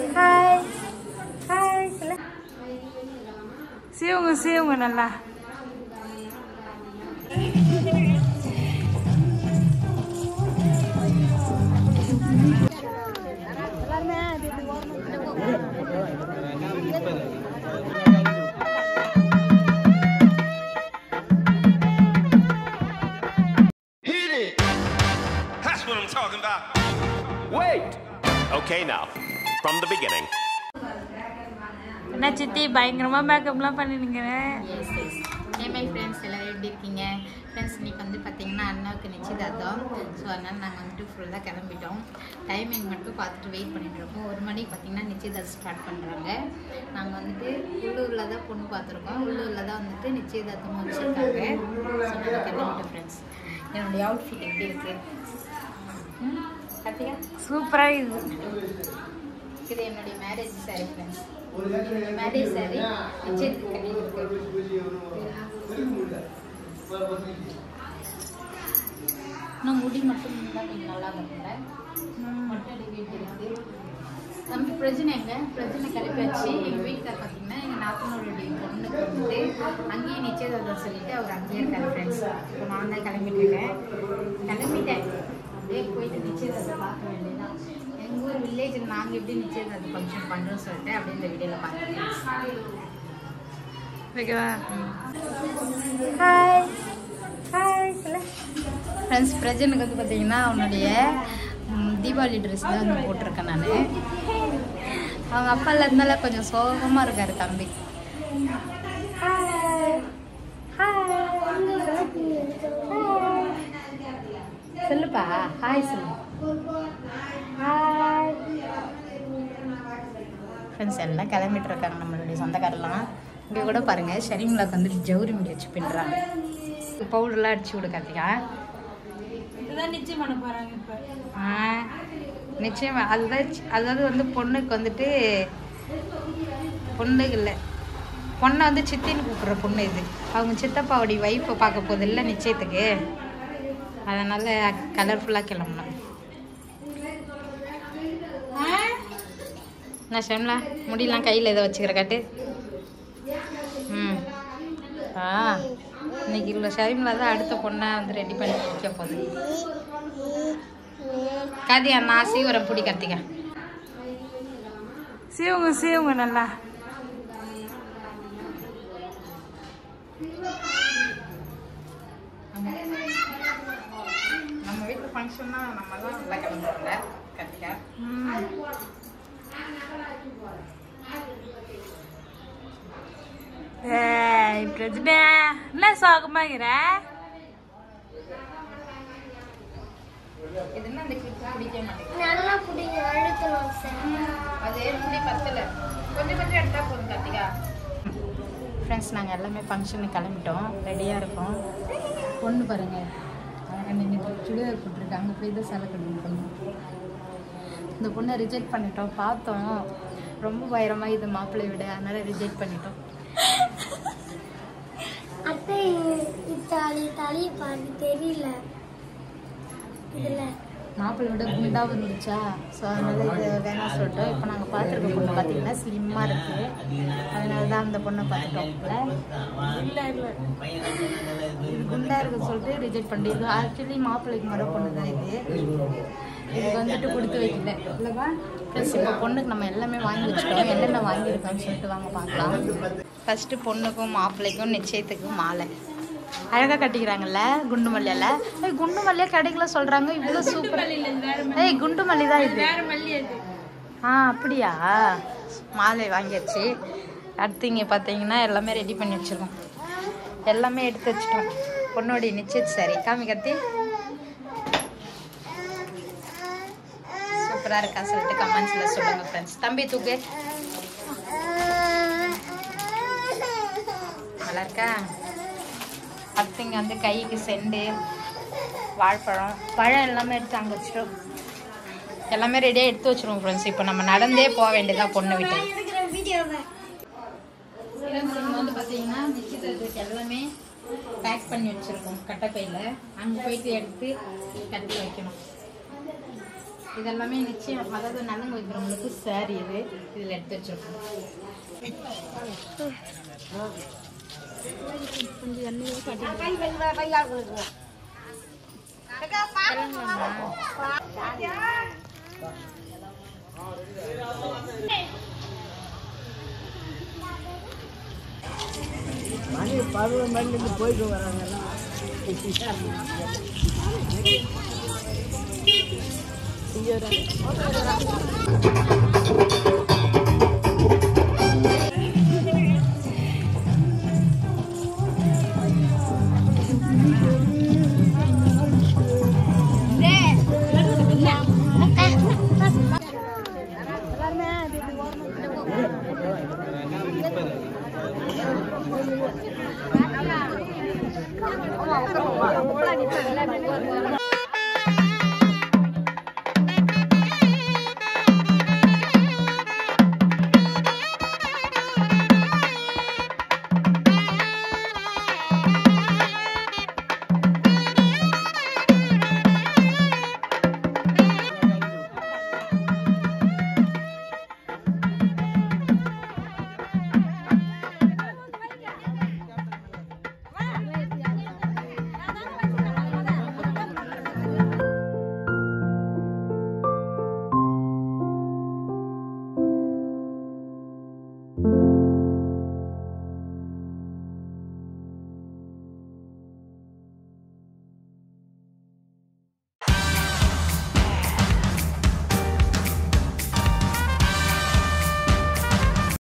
Hi hi சொல்லு சீவுங்க சீவுங்க நல்லா Hit it! That's what I'm talking about. Wait! Okay, now, from the beginning. என்ன சித்தி பயங்கரமா மேக்கப்லாம் பண்ணிருக்கிறேன் எஸ் எஸ் ஏமை ஃப்ரெண்ட்ஸ் எல்லோரும் எப்படி இருக்கீங்க ஃப்ரெண்ட்ஸ் இன்னைக்கு வந்து பார்த்தீங்கன்னா அண்ணாவுக்கு நிச்சயதார்த்தம் ஸோ அதனால் நாங்கள் வந்துட்டு ஃபுல்லாக கிளம்பிட்டோம் டைமிங் மட்டும் பார்த்துட்டு வெயிட் பண்ணிட்டு இருக்கோம் ஒரு மணிக்கு பார்த்தீங்கன்னா நிச்சயதார்த்தம் ஸ்டார்ட் பண்ணுறாங்க நாங்கள் வந்துட்டு உள்ளூரில் தான் பொண்ணு பார்த்துருக்கோம் உள்ளூரில் தான் வந்துட்டு நிச்சயதார்த்தமும் வச்சுருக்காங்க ஸோ நாங்கள் கிளம்பிட்டோம் ஃப்ரெண்ட்ஸ் என்னுடைய அவுட்ஃபிட் எப்படி இருக்குது கத்தியா சூப்பரா இது இது என்னுடைய marriage sari friends marriage sari நிச்சயத்துக்கு கட்டிட்டு நான் முடி மட்டும் தான் நீங்கள் நல்லா பண்ணல மொட்டை வீட்டு இருக்கு தம்பி பிரச்சனை எங்க பிரச்சனை கிளப்பி வச்சு எங்கள் வீட்டில் பார்த்தீங்கன்னா எங்கள் நாத்தனோடைய பொண்ணுக்கு வந்துட்டு அங்கேயே நிச்சயதார்த்தம் சொல்லிட்டு அவர் அங்கேயே இருக்காரு ஃப்ரெண்ட்ஸ் இப்போ நான் தான் கிளம்பிட்டு இருக்கேன் கிளம்பிட்டேன் அப்படியே போயிட்டு நிச்சயதார்த்தம் பார்க்க வேண்டியதான் எங்கள் ஊர் வில்லேஜில் நாங்கள் எப்படி நிச்சயதார்த்த ஃபங்க்ஷன் பண்ணுறோம்னு சொல்லிட்டு அப்படியே இந்த வீடியோவில் பார்க்குறேன் ஓகேவா ஹாய் ஹாய் சொல்லு ஃப்ரெண்ட்ஸ் பிரஜனுக்கு வந்து பார்த்தீங்கன்னா அவனுடைய ம், தீபாவளி ட்ரெஸ் தான் வந்து போட்டிருக்கேன் நான் அவங்க அப்பா இல்லாதனால கொஞ்சம் சோகமாக இருக்காரு தம்பி ஹாய் ஹாய் சொல்லுப்பா ஹாய் சொல்லு ஹாய் ஃப்ரெண்ட்ஸ் எல்லாம் கிளம்பிட்டு இருக்காங்க நம்மளுடைய சொந்தக்காரெல்லாம் இங்கே கூட பாருங்கள் ஷரிம்லாக்கு வந்து ஜவுரி முடி வச்சு பின்னுறாங்க பவுடர்லாம் அடிச்சு விடு கார்த்திகா இதுதான் நிச்சயம் பண்ண போறாங்க இப்ப ஆ, நிச்சயமா அதுதான் சி- அதாவது வந்து பொண்ணுக்கு வந்துட்டு பொண்ணுக்கு இல்லை பொண்ணை வந்து சித்தின்னு கூப்பிட்ற பொண்ணு இது அவங்க சித்தப்பாவுடைய ஒய்ஃபை பார்க்க போகுது இல்லை நிச்சயத்துக்கு அதனால் கலர்ஃபுல்லாக கிளம்பணும் நான் ஷம்லா முடியெல்லாம் கையில் ஏதோ வச்சுக்கிற காட்டு ம் ஆ இன்னைக்கு இவ்வளோ ஷர்மிளா தான் அடுத்த பொண்ணை வந்து ரெடி பண்ணி வைக்க போகுது காதியா நான் சீவரம் பிடி கத்திக்க சீவுங்க சீவுங்க நல்லா நம்ம வீட்டில் ஃபங்க்ஷன்னா நம்ம தான் நல்லா கிளம்புறோம்ல கத்திக்கா ஏய் பிரஜ்னா என்ன சோகமாகிற இது என்ன அந்த கிளிப் பிடிக்க மாட்டேங்குது நல்லா பிடிங்க அழுத்தலாம் சார் அது முடி பத்தல கொஞ்சம் கொஞ்சம் எடுத்தா போதும் கத்திக்கா ஃப்ரெண்ட்ஸ் நாங்கள் எல்லாமே ஃபங்க்ஷனுக்கு கிளம்பிட்டோம் ரெடியாக இருக்கோம் பொண்ணு பாருங்க அழகாக நின்று சுடிதார் போட்டிருக்காங்க போய் தான் சேலை கட்டணும் பொண்ணு இந்த பொண்ணை ரிஜெக்ட் பண்ணிட்டோம் பார்த்தோம் ரொம்ப பயரமாக இது மாப்பிள்ளை விட அதனால ரிஜெக்ட் பண்ணிட்டோம் அத்தை இத்தாலி தலி பாட்டு தெரியல இதுல மாப்பிள்ளை விட குண்டா வந்துருச்சா ஸோ அதனால இது வேணாம் சொல்லிட்டோம் இப்போ நாங்கள் பார்த்துருக்க பொண்ணு பார்த்தீங்கன்னா ஸ்லிம்மாக இருக்குது அதனால தான் அந்த பொண்ணை பார்த்துட்டோம் இல்லை இல்லை இது குண்டா இருக்கு சொல்லிட்டு ரிஜெக்ட் பண்ணிட்டு ஆக்சுவலி மாப்பிள்ளைக்கு முறை பொண்ணு தான் இது இதுக்கு வந்துட்டு கொடுத்து வைக்கல இல்லைப்பா ப்ளஸ் இப்போ பொண்ணுக்கு நம்ம எல்லாமே வாங்கி வச்சுட்டோம் என்னென்ன வாங்கியிருக்கோம்னு சொல்லிட்டு வாங்க பார்க்கலாம் ஃபஸ்ட்டு பொண்ணுக்கும் மாப்பிள்ளைக்கும் நிச்சயத்துக்கும் மாலை அழகாக கட்டிக்கிறாங்கல்ல குண்டு மல்லியால ஏய் குண்டு மல்லியா கிடைக்கல சொல்கிறாங்க இவ்வளோ சூப்பர் ஏய் குண்டு மல்லி தான் இது ஆ அப்படியா மாலை வாங்கியாச்சு அடுத்து இங்கே பார்த்தீங்கன்னா எல்லாமே ரெடி பண்ணி வச்சிருக்கோம் எல்லாமே எடுத்து வச்சிட்டோம் பொண்ணோடைய நிச்சயத்து சரி காமி கத்தி சூப்பராக இருக்கா சொல்லிட்டு கமெண்ட்ஸில் சொல்லுங்கள் ஃப்ரெண்ட்ஸ் தம்பி தூக்கு நல்லா இருக்கா அடுத்து இங்கே வந்து கைக்கு செண்டு வாழைப்பழம் பழம் எல்லாமே எடுத்து அங்கே வச்சிட்டோம் எல்லாமே ரெடியாக எடுத்து வச்சிருவோம் ஃப்ரெண்ட்ஸ் இப்போ நம்ம நடந்தே போக வேண்டியதா பொண்ணு விட்டு இங்கே வந்து பார்த்தீங்கன்னா நிச்சயதார்த்தத்துக்கு எல்லாமே பேக் பண்ணி வச்சுருக்கோம் கட்டைப்பையில் அங்கே போயிட்டு எடுத்து கட்டி வைக்கணும் இதெல்லாமே நிச்சயம் அதாவது நலங்கு வைக்கிறவங்களுக்கு சாரி இது இதில் எடுத்து வச்சிருக்கோம் கொஞ்சம் எண்ணெயே காட்டி